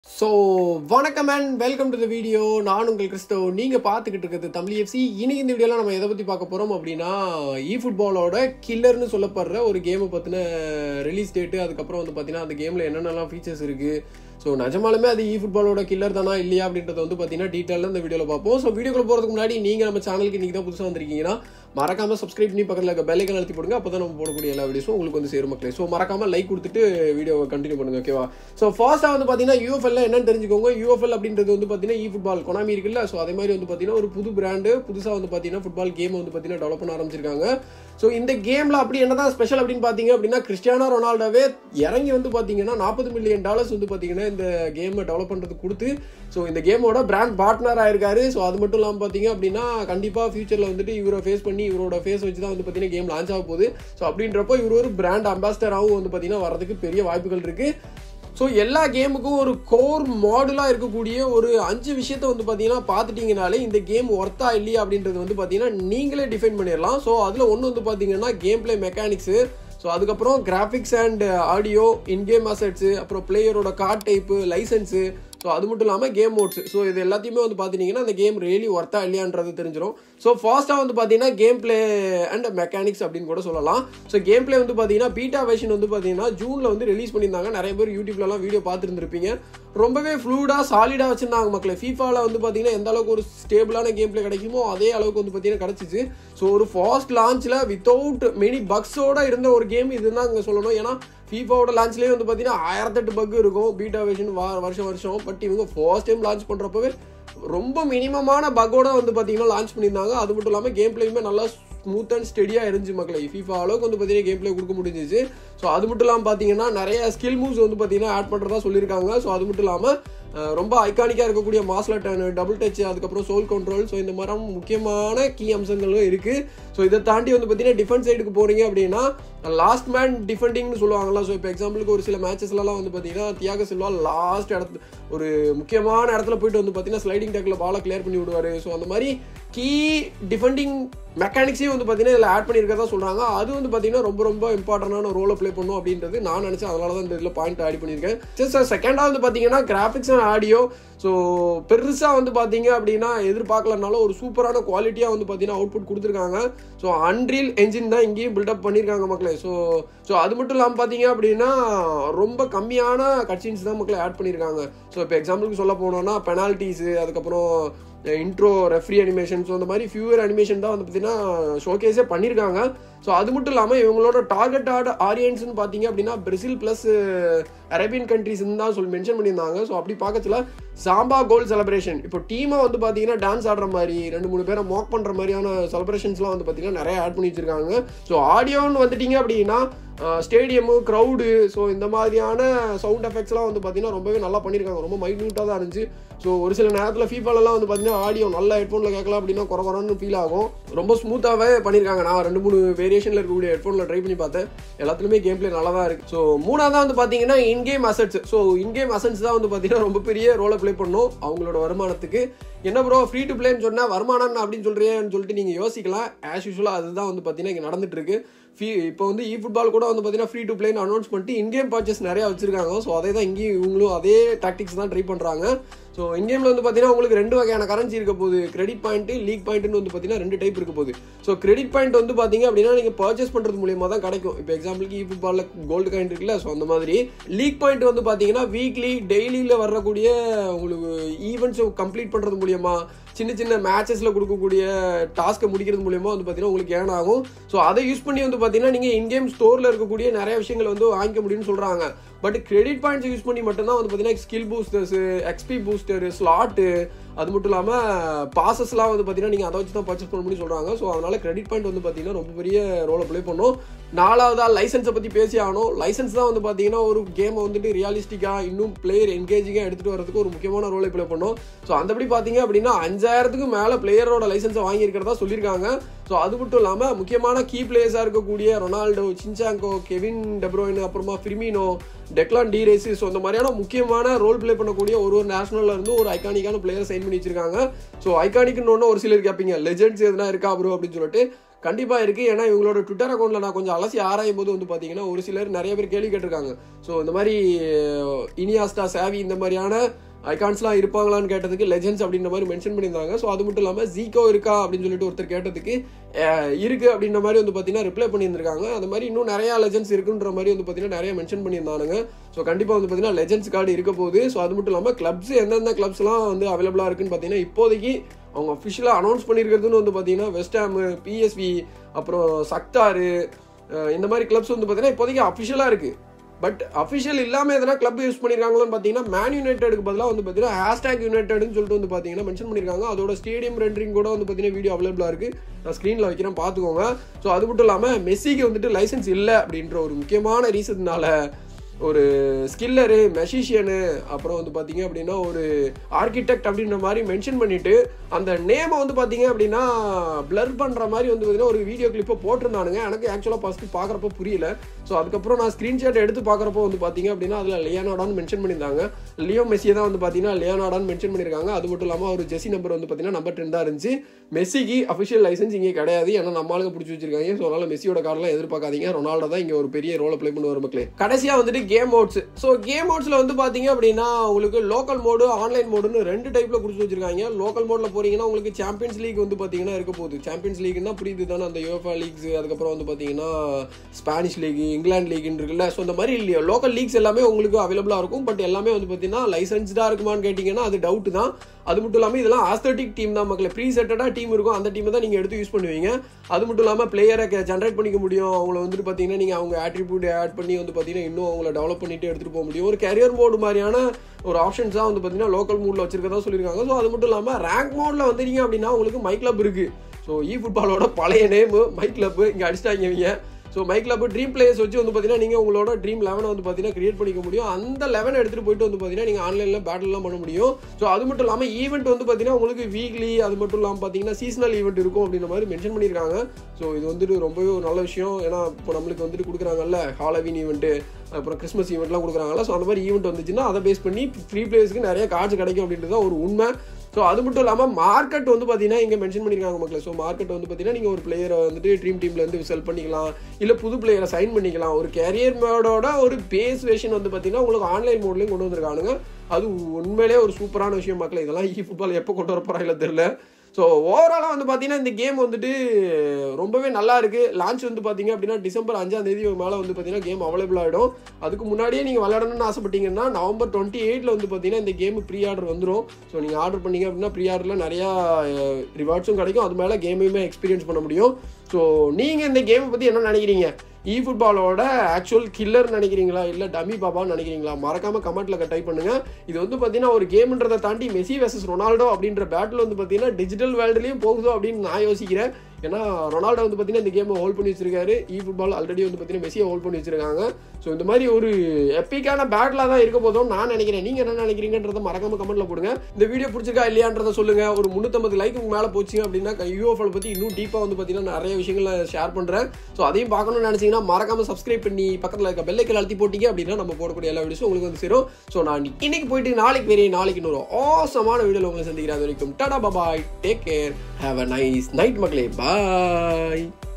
so வணக்கம் and welcome to the video நான் உங்கள் கிறிஸ்தவ் நீங்கள் பார்த்துக்கிட்டு இருக்கிறது தமிழ் எஃப்சி இன்னைக்கு இந்த வீடியோவில் நம்ம எதை பற்றி பார்க்க போகிறோம் அப்படின்னா இ ஃபுட்பாலோட கில்லர்னு சொல்லப்படுற ஒரு கேமை பற்றின ரிலீஸ் டேட்டு அதுக்கப்புறம் வந்து பார்த்தீங்கன்னா அந்த கேமில் என்னென்னலாம் ஃபீச்சர்ஸ் இருக்குது ஸோ நிஜமாலுமே அது இ ஃபுட்பாலோட கில்லர் தானா இல்லையா அப்படின்றத வந்து பார்த்தீங்கன்னா டீட்டெயிலாக இந்த வீடியோவில் பார்ப்போம் ஸோ வீடியோக்குள்ள போகிறதுக்கு முன்னாடி நீங்கள் நம்ம சேனலுக்கு இன்றைக்கி தான் புதுசாக வந்திருக்கீங்கன்னா மறக்காம சப்ஸ்கிரைப் பண்ணி பக்கத்தில் இருக்க பெல்லைக்கன் அழுத்தி போடுங்க அப்போ தான் நம்ம போடக்கூடிய எல்லா வீடியோஸும் உங்களுக்கு வந்து சேரும் மக்களே ஸோ மறக்காம லைக் கொடுத்துட்டு வீடியோவை கண்டினியூ பண்ணுங்க ஓகேவா ஸோ ஃபர்ஸ்ட்டாக வந்து பார்த்தீங்கன்னா யூஎஃப்எல் என்னன்னு தெரிஞ்சுக்கோங்க யூஎஃப்எல் அப்படின்றது வந்து பார்த்தீங்கன்னா இ ஃபுட்பால் கொனாமி இருக்குல்ல ஸோ அதே மாதிரி வந்து பார்த்தீங்கன்னா ஒரு புது பிராண்டு புதுசாக வந்து பார்த்தீங்கன்னா ஃபுட்பால் கேம் வந்து பார்த்தீங்கன்னா டெவலப் பண்ண ஆரம்பிச்சிருக்காங்க ஸோ இந்த கேமில் அப்படி என்னதான் ஸ்பெஷல் அப்படின்னு பார்த்தீங்க அப்படின்னா கிறிஸ்டியானோ ரொனால்டோவே இறங்கி வந்து பார்த்தீங்கன்னா நாற்பது மில்லியன் டாலர்ஸ் வந்து பார்த்தீங்கன்னா இந்த கேமை டெவலப் பண்ணுறதுக்கு கொடுத்து ஸோ இந்த கேமோட பிராண்ட் பார்ட்னர் ஆயிருக்காரு ஸோ அது மட்டும் இல்லாமல் பார்த்தீங்க அப்படின்னா கண்டிப்பாக ஃபியூச்சரில் வந்துட்டு இவரை ஃபேஸ் பண்ணி இவரோட ஃபேஸ் வச்சு தான் வந்து பார்த்தீங்கன்னா கேம் லான்ச் ஆக போகுது ஸோ அப்படின்றப்போ இவர் ஒரு பிராண்ட் அம்பாசிடராகவும் வந்து பார்த்தீங்கன்னா வரதுக்கு பெரிய வாய்ப்புகள் இருக்குது ஸோ எல்லா கேமுக்கும் ஒரு கோர் மாடலாக இருக்கக்கூடிய ஒரு அஞ்சு விஷயத்த வந்து பார்த்தீங்கன்னா பார்த்துட்டீங்கனாலே இந்த கேம் ஒர்த்தா இல்லையா அப்படின்றது வந்து பார்த்தீங்கன்னா நீங்களே டிஃபைன் பண்ணிடலாம் ஸோ அதில் ஒன்று வந்து பார்த்தீங்கன்னா கேம் பிளே மெக்கானிக்ஸு ஸோ அதுக்கப்புறம் graphics and audio in game assets அப்புறம் பிளேயரோட கார்ட் டைப்பு லைசன்ஸு ஸோ அது மட்டும் இல்லாமல் கேம் மோட்ஸ் ஸோ இது எல்லாத்தையுமே வந்து பார்த்தீங்கன்னா அந்த கேம் ரியலி ஒர்த்தா இல்லையான்றது தெரிஞ்சிடும் ஸோ ஃபாஸ்ட்டாக வந்து பார்த்தீங்கன்னா கேம் பிளே அண்ட் மெக்கானிக்ஸ் அப்படின்னு கூட சொல்லலாம் ஸோ கேம் பிளே வந்து பார்த்தீங்கன்னா பீட்டா வெர்ஷன் வந்து பார்த்தீங்கன்னா ஜூனில் வந்து ரிலீஸ் பண்ணியிருந்தாங்க நிறைய பேர் யூடியூப்லலாம் வீடியோ பார்த்துருந்துருப்பீங்க ரொம்பவே ஃப்ளூடாக சாலிடாக வச்சிருந்தாங்க மக்களே ஃபீஃபாவில் வந்து பார்த்தீங்கன்னா எந்த அளவுக்கு ஒரு ஸ்டேபிளான கேம் பிளே கிடைக்குமோ அதே அளவுக்கு வந்து பார்த்தீங்கன்னா கிடச்சிச்சு ஸோ ஒரு ஃபாஸ்ட் லான்ச்சில் வித்தவுட் மெனி பக்ஸோட இருந்த ஒரு கேம் இதுதான் அங்கே சொல்லணும் ஏன்னா ஃபீஃபாவோட லான்ச்லேயே வந்து பார்த்தீங்கன்னா ஆயிரத்தெட்டு பக் இருக்கும் பீட்டா வெர்ஷன் வருஷம் வருஷம் பட் இவங்க ஃபர்ஸ்ட் டைம் லான்ச் பண்ணுறப்பவே ரொம்ப மினிமமான பக்கோட வந்து பார்த்தீங்கன்னா லான்ச் பண்ணியிருந்தாங்க அது மட்டும் இல்லாமல் கேம் பிளேயுமே நல்லா ஸ்மூத் அண்ட் ஸ்டெடியாக இருந்துச்சு மக்களை ஃபீஃபா அளவுக்கு வந்து பார்த்தீங்கன்னா கேம் பிளே கொடுக்க முடிஞ்சிச்சு ஸோ அது மட்டும் இல்லாமல் பார்த்தீங்கன்னா நிறைய ஸ்கில் மூவ்ஸ் வந்து பார்த்தீங்கன்னா ஆட் பண்ணுறதா சொல்லியிருக்காங்க ஸோ அது மட்டும் இல்லாமல் ரொம்ப ஐகானிக்காக இருக்கக்கூடிய மாஸ்லர் டர்னு டபுள் டச் அதுக்கப்புறம் சோல் கண்ட்ரோல் ஸோ இந்த மாதிரி முக்கியமான கீ அம்சங்களும் இருக்குது ஸோ இதை தாண்டி வந்து பார்த்தீங்கன்னா டிஃபென்ஸ் சைடுக்கு போகிறீங்க அப்படின்னா லாஸ்ட் மேன் டிஃபெண்டிங்னு சொல்லுவாங்களா ஸோ இப்போ எக்ஸாம்பிளுக்கு ஒரு சில மேட்சஸ்லாம் வந்து பார்த்தீங்கன்னா தியாக செல்வா லாஸ்ட் இடத்து ஒரு முக்கியமான இடத்துல போயிட்டு வந்து பார்த்தீங்கன்னா ஸ்லைடிங் டேக்கில் பாலை கிளியர் பண்ணி விடுவார் ஸோ அந்த மாதிரி கீ டிஃபெண்டிங் மெக்கானிக்ஸையும் வந்து பார்த்தீங்கன்னா இதில் ஆட் பண்ணியிருக்கதா சொல்கிறாங்க அது வந்து பார்த்தீங்கன்னா ரொம்ப ரொம்ப இம்பார்ட்டண்டான ரோலை ப்ளே பண்ணும் அப்படின்றது நான் நினச்சேன் அதனால தான் இந்த இதில் பாயிண்ட் ஆட் பண்ணியிருக்கேன் சரி சார் செகண்டாக வந்து பார்த்தீங்கன்னா கிராஃபிக்ஸ் அண்ட் ஆடியோ ஸோ பெருசாக வந்து பார்த்தீங்க அப்படின்னா எதிர்பார்க்கலனாலும் ஒரு சூப்பரான குவாலிட்டியாக வந்து பார்த்தீங்கன்னா அவுட்புட் கொடுத்துருக்காங்க ஸோ அன்ரீல் என்ஜின் தான் இங்கேயும் பில்டப் பண்ணியிருக்காங்க மக்களே ஸோ ஸோ அது மட்டும் இல்லாமல் பார்த்தீங்க அப்படின்னா ரொம்ப கம்மியான கட்சின்ஸ் தான் மக்களை ஆட் பண்ணியிருக்காங்க ஸோ இப்போ எக்ஸாம்பிளுக்கு சொல்ல போனோம்னா பெனால்ட்டிஸு அதுக்கப்புறம் இன்ட்ரோ ரெஃப்ரி அனிமேஷன் ஸோ அந்த மாதிரி ஃபியூவர் அனிமேஷன் தான் வந்து பார்த்தீங்கன்னா ஷோகேஸே பண்ணியிருக்காங்க ஸோ அது மட்டும் இல்லாமல் இவங்களோட டார்கெட் ஆட ஆடியன்ஸ்னு பார்த்தீங்க அப்படின்னா பிரசில் ப்ளஸ் அரேபியன் கண்ட்ரிஸ்ன்னு தான் சொல்லி மென்ஷன் பண்ணியிருந்தாங்க ஸோ அப்படி பார்க்கச்சுல சாம்பா கோல் செலிப்ரேஷன் இப்போ டீமை வந்து பார்த்தீங்கன்னா டான்ஸ் ஆடுற மாதிரி ரெண்டு மூணு பேரை மாக் பண்ணுற மாதிரியான செலிப்ரேஷன்ஸ்லாம் வந்து பார்த்தீங்கன்னா நிறைய ஆட் பண்ணி வச்சிருக்காங்க ஸோ ஆடியோன்னு வந்துட்டீங்க அப்படின்னா ஸ்டேடியமு க்ரௌடு ஸோ இந்த மாதிரியான சவுண்ட் எஃபெக்ட்ஸ்லாம் வந்து பார்த்தீங்கன்னா ரொம்பவே நல்லா பண்ணியிருக்காங்க ரொம்ப மைன்யூட்டாக தான் இருந்துச்சு ஸோ ஒரு சில நேரத்தில் ஃபீஃபாலெலாம் வந்து பார்த்தீங்கன்னா ஆடியோ நல்ல ஹெட்ஃபோனில் கேட்கலாம் அப்படின்னா குறை குறன்னு ஃபீல் ஆகும் ரொம்ப ஸ்மூத்தாகவே பண்ணியிருக்காங்க நான் ரெண்டு மூணு வேரியேஷனில் இருக்கக்கூடிய ஹெட்ஃபோனில் ட்ரை பண்ணி பார்த்தேன் எல்லாத்துலேயுமே கேம் பிளே நல்லா தான் இருக்குது ஸோ மூணாவது வந்து பார்த்தீங்கன்னா in game assets so in game assets தான் வந்து பார்த்தீங்கன்னா ரொம்ப பெரிய ரோலை ப்ளே பண்ணும் அவங்களோட வருமானத்துக்கு என்ன ப்ரோ ஃப்ரீ டு பிளேன்னு சொன்னால் வருமானம் அப்படின்னு சொல்கிறேன்னு சொல்லிட்டு நீங்கள் யோசிக்கலாம் ஆஸ் யூஸ்வலாக அதுதான் வந்து பார்த்தீங்கன்னா இங்கே நடந்துட்டு இருக்கு ஃபீ இப்போ வந்து இ ஃபுட்பால் கூட வந்து பார்த்தீங்கன்னா ஃப்ரீ டு பிளேன்னு அனௌன்ஸ் பண்ணிட்டு இன்கேம் பர்ச்சேஸ் நிறையா வச்சிருக்காங்க ஸோ அதே தான் இங்கேயும் இவங்களும் அதே டாக்டிக்ஸ் தான் ட்ரை பண்ணுறாங்க ஸோ இங்கேமில் வந்து பார்த்தீங்கன்னா உங்களுக்கு ரெண்டு வகையான கரன்சி இருக்க போகுது கிரெடிட் பாயிண்ட் லீக் பாயிண்ட்னு வந்து பார்த்தீங்கன்னா ரெண்டு டைப் இருக்க போகுது ஸோ கிரெடிட் பாயிண்ட் வந்து பார்த்தீங்க அப்படின்னா நீங்கள் பர்ச்சேஸ் பண்ணுறது மூலியமாக தான் கிடைக்கும் இப்போ எக்ஸாம்பிளுக்கு இ ஃபுட்பாலில் கோல்டு காயின் இருக்குல்ல ஸோ அந்த மாதிரி லீக் பாயிண்ட் வந்து பார்த்தீங்கன்னா வீக்லி டெய்லியில் வரக்கூடிய உங்களுக்கு ஈவெண்ட்ஸை கம்ப்ளீட் பண்ணுறது மூலியமா சின்ன சின்ன மேட்சஸில் கொடுக்கக்கூடிய டாஸ்க்கை முடிக்கிறது மூலியமாக வந்து பார்த்தீங்கன்னா உங்களுக்கு ஏன் ஆகும் ஸோ அதை யூஸ் பண்ணி வந்து பார்த்தீங்கன்னா நீங்கள் இன்கேம் ஸ்டோரில் இருக்கக்கூடிய நிறைய விஷயங்கள் வந்து வாங்கிக்க முடியும்னு சொல்கிறாங்க பட் கிரெடிட் பாயிண்ட்ஸ் யூஸ் பண்ணி மட்டும்தான் வந்து பார்த்தீங்கன்னா skill boosters XP booster slot அது மட்டும் இல்லாமல் பாசஸ்லாம் வந்து பார்த்தீங்கன்னா நீங்கள் அதை வச்சு தான் பர்ச்சேஸ் பண்ண முடியும் சொல்கிறாங்க ஸோ அதனால் கிரெடிட் பாயிண்ட் வந்து பார்த்தீங்கன்னா ரொம்ப பெரிய ரோலை ப்ளே பண்ணும் நாலாவதா லைசன்ஸை பற்றி பேசி ஆகணும் லைசன்ஸ் தான் வந்து பார்த்தீங்கன்னா ஒரு கேமை வந்துட்டு ரியாலிஸ்டிக்காக இன்னும் பிளேயர் என்கேஜிங்காக எடுத்துகிட்டு வரதுக்கு ஒரு முக்கியமான ரோலை ப்ளே பண்ணும் ஸோ அந்தபடி பார்த்தீங்க அப்படின்னா அஞ்சாயிரத்துக்கு மேலே பிளேயரோட லைசன்ஸை வாங்கியிருக்கிறதா சொல்லியிருக்காங்க ஸோ அது மட்டும் இல்லாமல் முக்கியமான கீ பிளேயர்ஸாக இருக்கக்கூடிய ரொனால்டோ சின்சாங்கோ கெவின் டெப்ரோயின் அப்புறமா ஃபிர்மினோ டெக்லான் டி ரேசி ஸோ இந்த மாதிரியான முக்கியமான ரோல் ப்ளே பண்ணக்கூடிய ஒரு ஒரு நேஷனல்ல இருந்து ஒரு ஐகானிக்கான பிளேயர் சைன் பண்ணி வச்சிருக்காங்க ஸோ ஐகானிக்னு ஒன்று ஒரு சிலர் கேட்பீங்க லெஜெண்ட்ஸ் எதுனா இருக்கா ப்ரோ அப்படின்னு சொல்லிட்டு கண்டிப்பாக இருக்குது ஏன்னா இவங்களோட ட்விட்டர் அக்கௌண்ட்டில் நான் கொஞ்சம் அலசி ஆராயும் போது வந்து பார்த்தீங்கன்னா ஒரு சிலர் நிறைய பேர் கேள்வி கேட்டிருக்காங்க ஸோ இந்த மாதிரி இனியாஸ்டா சாவி இந்த மாதிரியான ஐகான்ஸ்லாம் இருப்பாங்களான்னு கேட்டதுக்கு லெஜெண்ட்ஸ் அப்படின்ற மாதிரி மென்ஷன் பண்ணியிருந்தாங்க ஸோ அது மட்டும் இல்லாமல் ஜீக்கோ இருக்கா அப்படின்னு சொல்லிட்டு ஒருத்தர் கேட்டதுக்கு அஹ், இருக்கு அப்படின்ற மாதிரி வந்து பார்த்தீங்கன்னா ரிப்ளை பண்ணியிருந்திருக்காங்க அந்த மாதிரி இன்னும் நிறையா லெஜெண்ட்ஸ் இருக்குன்ற மாதிரி வந்து பார்த்தீங்கன்னா நிறைய மென்ஷன் பண்ணியிருந்தாங்க ஸோ கண்டிப்பாக வந்து பார்த்தீங்கன்னா லெஜெண்ட்ஸ் கார்டு இருக்க போகுது ஸோ அது மட்டும் இல்லாமல் கிளப்ஸ் எந்தெந்த கிளப்ஸ்லாம் வந்து அவைலபிளாக இருக்குன்னு பார்த்தீங்கன்னா இப்போதைக்கு அவங்க அஃபிஷியலாக அனௌன்ஸ் பண்ணியிருக்கிறதுன்னு வந்து பார்த்தீங்கன்னா வெஸ்ட் ஹாமு பிஎஸ்வி அப்புறம் சக்தாரு அஹ், இந்த மாதிரி கிளப்ஸ் வந்து பார்த்தீங்கன்னா இப்போதைக்கு அஃபிஷியலாக இருக்குது பட் அஃபிஷியல் இல்லாமல் எதனா கிளப் யூஸ் பண்ணியிருக்காங்களான்னு பார்த்தீங்கன்னா மேன் யுனைடெடுக்கு பதிலாக வந்து பார்த்தீங்கன்னா ஹேஷ்டாக் யுனைடெட்னு சொல்லிட்டு வந்து பார்த்தீங்கன்னா மென்ஷன் பண்ணியிருக்காங்க அதோட ஸ்டேடியம் ரெண்டரிங் கூட வந்து பார்த்தீங்கன்னா வீடியோ அவைலபிளாக இருக்குது நான் ஸ்க்ரீனில் வைக்கிறேன் பார்த்துக்கோங்க ஸோ அது மட்டும் இல்லாமல் மெஸ்ஸிக்கு வந்துட்டு லைசன்ஸ் இல்லை அப்படின்ற ஒரு முக்கியமான ரீசன்னால ஒரு ஸ்கில்லரு மெஷிஷியனு அப்புறம் வந்து பார்த்தீங்க அப்படின்னா ஒரு ஆர்கிடெக்ட் அப்படின்ற மாதிரி மென்ஷன் பண்ணிட்டு அந்த நேமை வந்து பார்த்தீங்க அப்படின்னா பிளர் பண்ணுற மாதிரி வந்து பார்த்தீங்கன்னா ஒரு வீடியோ கிளிப்பை போட்டிருந்தானுங்க எனக்கு ஆக்சுவலாக ஃபஸ்ட்டு பார்க்குறப்ப புரியல ஸோ அதுக்கப்புறம் நான் ஸ்க்ரீன்ஷாட் எடுத்து பார்க்குறப்போ வந்து பார்த்தீங்க அப்படின்னா அதில் லியோனாடான்னு மென்ஷன் பண்ணியிருந்தாங்க லியோ மெஸ்ஸியை தான் வந்து பார்த்தீங்கன்னா லியோனாடான்னு மென்ஷன் பண்ணியிருக்காங்க அது மட்டும் இல்லாமல் ஒரு ஜெசி நம்பர் வந்து பார்த்தீங்கன்னா நம்பர் டென் தான் இருந்துச்சு மெஸ்ஸிக்கு அஃபிஷியல் லைசன்ஸ் இங்கே கிடையாது ஏன்னா நம்ம ஆளுங்க பிடிச்சி வச்சிருக்காங்க ஸோ அதனால மெஸ்ஸியோட கார்டெலாம் எதிர்பார்க்காதீங்க ரொனால்டோ தான் இங்கே ஒரு பெரிய ரோலை ப்ளே பண்ணுவார் மக்களே கடைசியாக வந்துட்டு கேம் மோட்ஸ் ஸோ கேம் மோட்ஸில் வந்து பார்த்தீங்க அப்படின்னா உங்களுக்கு லோக்கல் மோடு ஆன்லைன் மோடுன்னு ரெண்டு டைப்பில் கொடுத்து வச்சிருக்காங்க லோக்கல் மோடில் போறீங்கன்னா உங்களுக்கு சாம்பியன்ஸ் லீக் வந்து பார்த்தீங்கன்னா இருக்க போகுது சாம்பியன்ஸ் லீக்னா புரியுது தானே அந்த யோஃபா லீக்ஸ் அதுக்கப்புறம் வந்து பார்த்தீங்கன்னா ஸ்பானிஷ் லீக் இங்கிலாந்து லீக்னு இருக்குல்ல ஸோ இந்த மாதிரி லோக்கல் லீக்ஸ் எல்லாமே உங்களுக்கு அவைலபிளாக இருக்கும் பட் எல்லாமே வந்து பார்த்தீங்கன்னா லைசன்ஸ்டாக இருக்குமான்னு கேட்டிங்கன்னா அது டவுட் தான் அது மட்டும் இல்லாமல் இதெல்லாம் ஆஸ்தட்டிக் டீம் தான் மக்களே ப்ரீ செட்டடாக டீம் இருக்கும் அந்த டீமை தான் நீங்கள் எடுத்து யூஸ் பண்ணுவீங்க அது மட்டும் இல்லாமல் பிளேயரை ஜென்ரேட் பண்ணிக்க முடியும் அவங்கள வந்துட்டு பார்த்தீங்கன்னா நீங்கள் அவங்க ஆட்ரிபியூட் ஆட் பண்ணி வந்து பார்த்தீங்கன்னா இன்னும் அவங்கள டெவலப் பண்ணிட்டு எடுத்துகிட்டு போக முடியும் ஒரு கரியர் மோடு மாதிரியான ஒரு ஆப்ஷன்ஸ் தான் வந்து பார்த்தீங்கன்னா லோக்கல் மூடில் வச்சிருக்கதா சொல்லியிருக்காங்க ஸோ அது மட்டும் இல்லாமல் ரேங்க் மோடில் வந்துட்டீங்க அப்படின்னா உங்களுக்கு மை கிளப் இருக்குது ஸோ இ ஃபுட்பாலோட பழைய நேமு மை கிளப் இங்கே அடிச்சிட்டாங்க இவங்க so my club dream players வச்சு வந்து பார்த்தீங்கன்னா நீங்கள் உங்களோட ட்ரீம் லெவனை வந்து பார்த்தீங்கன்னா கிரியேட் பண்ணிக்க முடியும் அந்த லெவன் எடுத்துகிட்டு போயிட்டு வந்து பார்த்தீங்கன்னா நீங்கள் ஆன்லைனில் பேட்டில்லாம் பண்ண முடியும் ஸோ அது மட்டும் இல்லாமல் ஈவெண்ட் வந்து பார்த்தீங்கன்னா உங்களுக்கு வீக்லி அது மட்டும் இல்லாமல் பார்த்தீங்கன்னா சீசனல் ஈவெண்ட் இருக்கும் அப்படின்ற மாதிரி மென்ஷன் பண்ணியிருக்காங்க ஸோ இது வந்துட்டு ரொம்பவே ஒரு நல்ல விஷயம் ஏன்னா இப்போ நம்மளுக்கு வந்துட்டு கொடுக்குறாங்கல்ல ஹாலோவின் ஈவெண்ட்டு அப்புறம் கிறிஸ்மஸ் ஈவெண்ட்லாம் கொடுக்குறாங்கல்ல ஸோ அந்த மாதிரி ஈவெண்ட் வந்துச்சுன்னா அதை பேஸ் பண்ணி ஃப்ரீ பிளேயர்ஸ்க்கு நிறைய கார்ட்ஸ் கிடைக்கும் அப்படின்றது தான் ஒரு உண்மை ஸோ அது மட்டும் இல்லாமல் மார்க்கெட் வந்து பார்த்தீங்கன்னா இங்கே மென்ஷன் பண்ணியிருக்காங்க மக்களே ஸோ மார்க்கெட் வந்து பார்த்தீங்கன்னா நீங்கள் ஒரு பிளேயரை வந்துட்டு ட்ரீம் டீம்லேருந்து செல் பண்ணிக்கலாம் இல்லை புது பிளேயரை சைன் பண்ணிக்கலாம் ஒரு கேரியர் மோடோட ஒரு பேஸ் வேஷன் வந்து பார்த்தீங்கன்னா உங்களுக்கு ஆன்லைன் மோட்லேயும் கொண்டு வந்திருக்கானுங்க அது உண்மையிலேயே ஒரு சூப்பரான விஷயம் மக்களே இதெல்லாம் இ ஃபுட்பால் எப்போ கொண்டு வர போகிறாங்க தெரியல ஸோ ஓவராலாக வந்து பார்த்தீங்கன்னா இந்த கேம் வந்துட்டு ரொம்பவே நல்லா இருக்கு லான்ச் வந்து பார்த்தீங்க அப்படின்னா டிசம்பர் அஞ்சாம் தேதி மேலே வந்து பார்த்தீங்கன்னா கேம் அவைலபிள் ஆகிடும் அதுக்கு முன்னாடியே நீங்கள் விளையாடணும்னு ஆசைப்பட்டீங்கன்னா நவம்பர் டுவெண்ட்டி எயிட்டில் வந்து பார்த்தீங்கன்னா இந்த கேம் ப்ரீ ஆர்டர் வந்துடும் ஸோ நீங்கள் ஆர்டர் பண்ணீங்க அப்படின்னா ப்ரீ ஆர்டரில் நிறையா ரிவார்ட்ஸும் கிடைக்கும் அது மேலே கேமையுமே எக்ஸ்பீரியன்ஸ் பண்ண முடியும் ஸோ நீங்கள் இந்த கேமை பற்றி என்ன நினைக்கிறீங்க இ ஃபுட்பாலோட ஆக்சுவல் கில்லர் நினைக்கிறீங்களா இல்லை டமி பாபான்னு நினைக்கிறீங்களா மறக்காம கமெண்ட்ல டைப் பண்ணுங்க இது வந்து பார்த்தீங்கன்னா ஒரு கேம்ன்றதை தாண்டி மெஸ்ஸி வெர்சஸ் ரொனால்டோ அப்படின்ற பேட்டில் வந்து பார்த்தீங்கன்னா டிஜிட்டல் வேர்ல்டுலேயும் போகுதோ அப்படின்னு நான் யோசிக்கிறேன் ஏன்னா ரொனால்டோ வந்து பார்த்தீங்கன்னா இந்த கேமை ஹோல்ட் பண்ணி வச்சிருக்காரு இ ஃபுட்பால் ஆல்ரெடி வந்து பார்த்தீங்கன்னா மெஸ்ஸியை ஹோல்ட் பண்ணி வச்சிருக்காங்க ஸோ இந்த மாதிரி ஒரு எப்பிக்கான பேட்டிலாக தான் இருக்க போதும் நான் நினைக்கிறேன் நீங்கள் என்ன நினைக்கிறீங்கன்றத மறக்காம கமெண்ட்ல போடுங்க இந்த வீடியோ பிடிச்சிருக்கா இல்லையான்றத சொல்லுங்க ஒரு முந்நூற்றம்பது லைக்கு மேலே போச்சுங்க அப்படின்னா யூஎஃப்எல் பற்றி இன்னும் டீப்பாக வந்து பார்த்தீங்கன்னா நிறைய விஷயங்களை ஷேர் பண்ணுறேன் ஸோ அதையும் பார்க்கணும்னு நினச்சிங்கன்னா மறக்காம சப்ஸ்கிரைப் பண்ணி பக்கத்தில் இருக்க பெல்லைக்கல் அழுத்தி போட்டீங்க அப்படின்னா நம்ம போடக்கூடிய எல்லா வீடியோஸும் உங்களுக்கு வந்து சேரும் ஸோ நான் இன்னைக்கு போயிட்டு நாளைக்கு வேறே நாளைக்கு இன்னொரு ஆசமான வீடியோவில் உங்களை சந்திக்கிறேன் அது வரைக்கும் tata bye bye take care have a nice night மக்களே பாய்